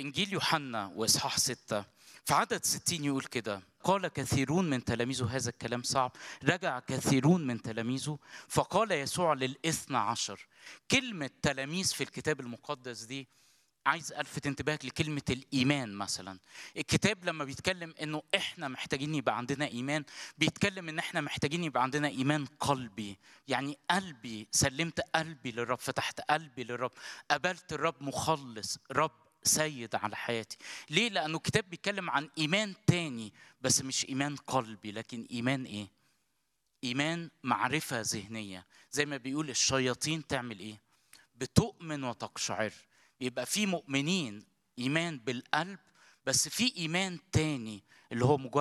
إنجيل يوحنا وإصحاح ستة في عدد ستين يقول كده قال كثيرون من تلاميذه هذا الكلام صعب رجع كثيرون من تلاميذه فقال يسوع للإثنى عشر كلمة تلاميذ في الكتاب المقدس دي عايز الفت انتباهك لكلمه الايمان مثلا الكتاب لما بيتكلم انه احنا محتاجين يبقى عندنا ايمان بيتكلم ان احنا محتاجين يبقى عندنا ايمان قلبي يعني قلبي سلمت قلبي للرب فتحت قلبي للرب قبلت الرب مخلص رب سيد على حياتي ليه لانه الكتاب بيتكلم عن ايمان تاني بس مش ايمان قلبي لكن ايمان ايه ايمان معرفه ذهنيه زي ما بيقول الشياطين تعمل ايه بتؤمن وتقشعر يبقى في مؤمنين ايمان بالقلب بس في ايمان تاني اللي هو مجرد